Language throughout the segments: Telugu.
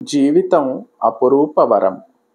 జీవితం అపురూప వరం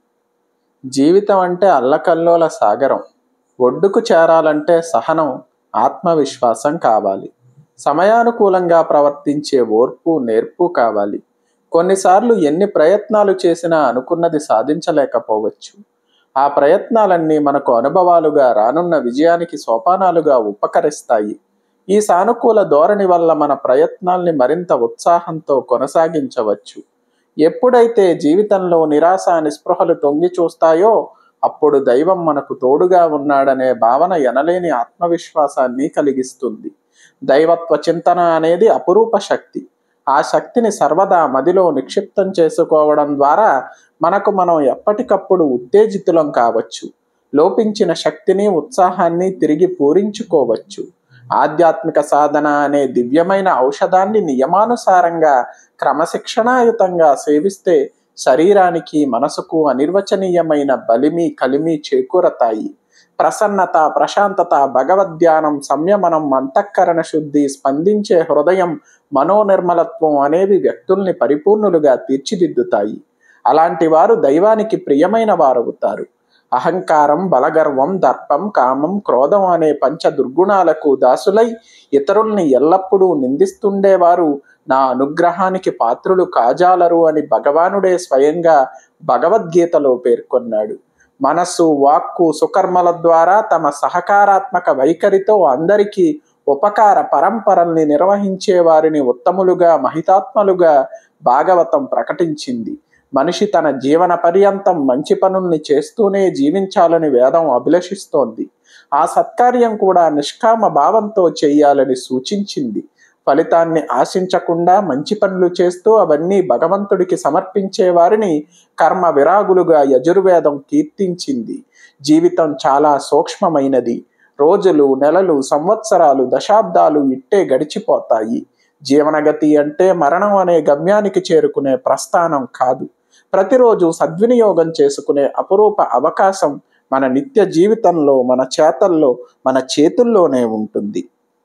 జీవితం అంటే అల్లకల్లోల సాగరం ఒడ్డుకు చేరాలంటే సహనం ఆత్మవిశ్వాసం కావాలి సమయానుకూలంగా ప్రవర్తించే ఓర్పు నేర్పు కావాలి కొన్నిసార్లు ఎన్ని ప్రయత్నాలు చేసినా అనుకున్నది సాధించలేకపోవచ్చు ఆ ప్రయత్నాలన్నీ మనకు అనుభవాలుగా రానున్న విజయానికి సోపానాలుగా ఉపకరిస్తాయి ఈ సానుకూల ధోరణి వల్ల మన ప్రయత్నాల్ని మరింత ఉత్సాహంతో కొనసాగించవచ్చు ఎప్పుడైతే జీవితంలో నిరాశ నిస్పృహలు తొంగి చూస్తాయో అప్పుడు దైవం మనకు తోడుగా ఉన్నాడనే భావన ఎనలేని ఆత్మవిశ్వాసాన్ని కలిగిస్తుంది దైవత్వ చింతన అనేది అపురూప శక్తి ఆ శక్తిని సర్వదా మదిలో నిక్షిప్తం చేసుకోవడం ద్వారా మనకు మనం ఎప్పటికప్పుడు ఉత్తేజితులం కావచ్చు లోపించిన శక్తిని ఉత్సాహాన్ని తిరిగి పూరించుకోవచ్చు ఆధ్యాత్మిక సాధన అనే దివ్యమైన ఔషధాన్ని నియమానుసారంగా క్రమశిక్షణాయుతంగా సేవిస్తే శరీరానికి మనసుకు అనిర్వచనీయమైన బలిమి కలిమి చేకూరతాయి ప్రసన్నత ప్రశాంతత భగవద్ధ్యానం సంయమనం అంతఃకరణ శుద్ధి స్పందించే హృదయం మనోనిర్మలత్వం అనేవి వ్యక్తుల్ని పరిపూర్ణులుగా తీర్చిదిద్దుతాయి అలాంటి వారు దైవానికి ప్రియమైన వారవుతారు అహంకారం బలగర్వం దర్పం కామం క్రోధం అనే పంచ దుర్గుణాలకు దాసులై ఇతరుల్ని ఎల్లప్పుడూ నిందిస్తుండేవారు నా అనుగ్రహానికి పాత్రులు కాజాలరు అని భగవానుడే స్వయంగా భగవద్గీతలో పేర్కొన్నాడు మనస్సు వాక్కు సుకర్మల ద్వారా తమ సహకారాత్మక వైఖరితో అందరికీ ఉపకార పరంపరల్ని నిర్వహించే వారిని ఉత్తములుగా మహితాత్మలుగా భాగవతం ప్రకటించింది మనిషి తన జీవన పర్యంతం మంచి పనుల్ని చేస్తూనే జీవించాలని వేదం అభిలషిస్తోంది ఆ సత్కార్యం కూడా నిష్కామ భావంతో చేయాలని సూచించింది ఫలితాన్ని ఆశించకుండా మంచి పనులు చేస్తూ అవన్నీ భగవంతుడికి సమర్పించే వారిని కర్మ విరాగులుగా యజుర్వేదం కీర్తించింది జీవితం చాలా సూక్ష్మమైనది రోజులు నెలలు సంవత్సరాలు దశాబ్దాలు ఇట్టే గడిచిపోతాయి జీవనగతి అంటే మరణం అనే గమ్యానికి చేరుకునే ప్రస్థానం కాదు ప్రతిరోజు సద్వినియోగం చేసుకునే అపురూప అవకాశం మన నిత్య జీవితంలో మన చేతల్లో మన చేతుల్లోనే ఉంటుంది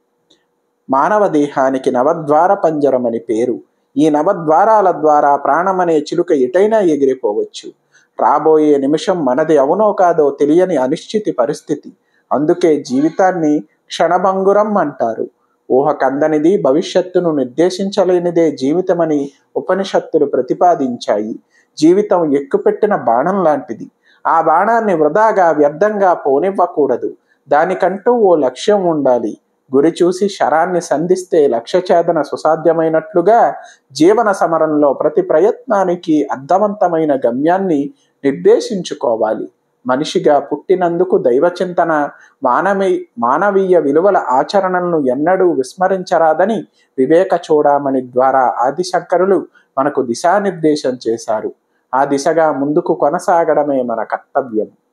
మానవ దేహానికి నవద్వార పంజరం అని పేరు ఈ నవద్వారాల ద్వారా ప్రాణమనే చిలుక ఎటైనా ఎగిరిపోవచ్చు రాబోయే నిమిషం మనది అవునో కాదో తెలియని అనిశ్చితి పరిస్థితి అందుకే జీవితాన్ని క్షణభంగురం అంటారు ఊహ కందనిది భవిష్యత్తును నిర్దేశించలేనిదే జీవితమని ఉపనిషత్తులు ప్రతిపాదించాయి జీవితం ఎక్కుపెట్టిన బాణం లాంటిది ఆ బాణాన్ని వృధాగా వ్యర్థంగా పోనివ్వకూడదు దానికంటూ ఓ లక్ష్యం ఉండాలి గురి చూసి శరాన్ని సంధిస్తే లక్ష్యఛేదన సుసాధ్యమైనట్లుగా జీవన సమరంలో ప్రతి ప్రయత్నానికి అర్థవంతమైన గమ్యాన్ని నిర్దేశించుకోవాలి మనిషిగా పుట్టినందుకు దైవచింతన మానవీ మానవీయ విలువల ఆచరణలను ఎన్నడూ విస్మరించరాదని వివేక చూడామణి ద్వారా ఆదిశంకరులు మనకు దిశానిర్దేశం చేశారు ఆ దిశగా ముందుకు కొనసాగడమే మన కర్తవ్యం